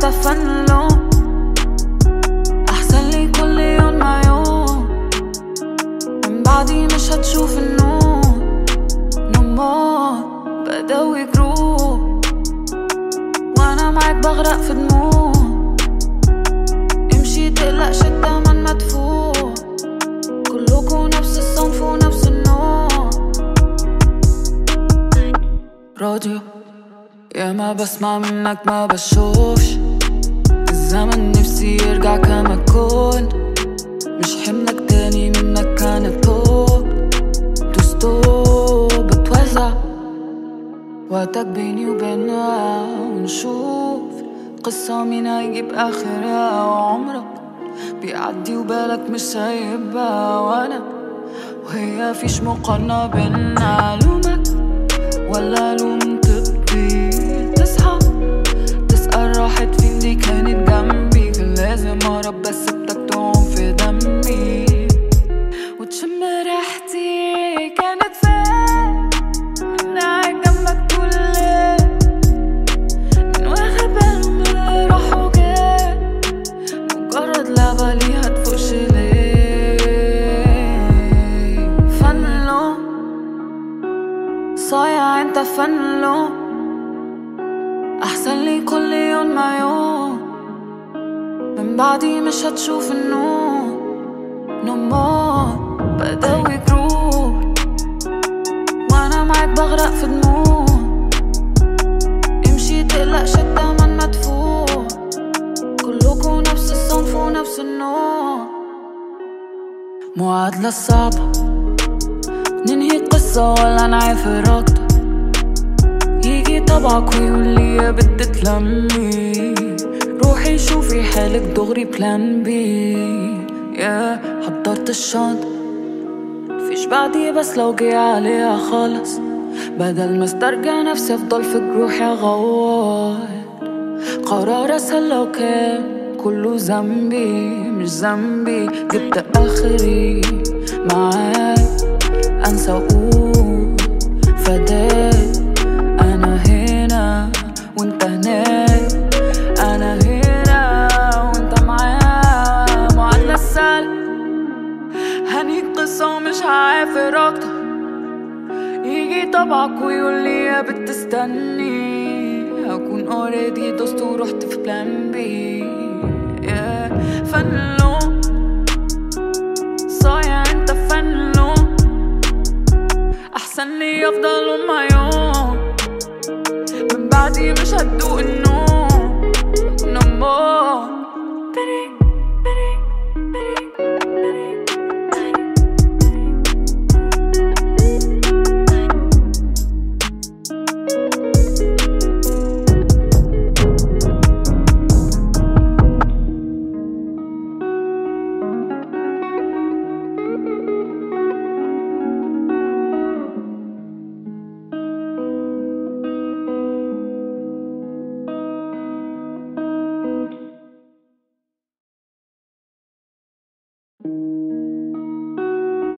فن لون أحسن لي كل يوم ما يوم من بعدي مش هتشوف النور no more بدوي جروح وأنا معاك بغرق في دموع امشي تقلقش التمن مدفوع كلكوا نفس الصنف ونفس النوع راديو يا ما بسمع منك ما بشوفش الزمن نفسي يرجع كما كون مش حملك تاني منك كان فوق تستوب بتوزع وقتك بيني وبينها ونشوف قصة مين هيجيب آخرها وعمرك بيعدي وبالك مش سايبها وانا وهي فيش مقارنة بينا لومك ولا لوم طبي تصحى تسأل راحت فين دي كانت جنبي كان لازم اهرب بس سبتك تعوم في دمي وتشم ريحتي كانت فين انا قاعد جنبك طول الليل من واخد باله من اللي راح وجاي مجرد لعبة ليها تفوقش ليه فن لون صايع انت فن لون احسن لي كل يوم ما يوم من بعدي مش هتشوف النور no more بدوي جروح وانا معاك بغرق في دموع امشي تقلقش التمن مدفوع كلكوا نفس الصنف ونفس النوع معادلة صعبة ننهي قصة ولا نعافر أكتر يجي طبعك ويقول لي يا بنت تلمي روحي شوفي حالك دغري بلان بي يا حضرت الشنطة فيش بعدي بس لو جه عليها خالص بدل ما استرجع نفسي افضل في جروحي اغوط قرار اسهل لو كان كله ذنبي مش ذنبي جبت اخري معاك انسى اقول فداك انا هنا وانت هناك انا هنا وانت معايا معادلة السلب هنيك قصة ومش هعافر اكتر يجي طبعك ويقول لي يا بنت استني هكون اوريدي دوست ورحت في بلان بي يا فنلون صايع انت فنلون احسن لي افضل ما يوم من بعدي مش هتدوق النوم no more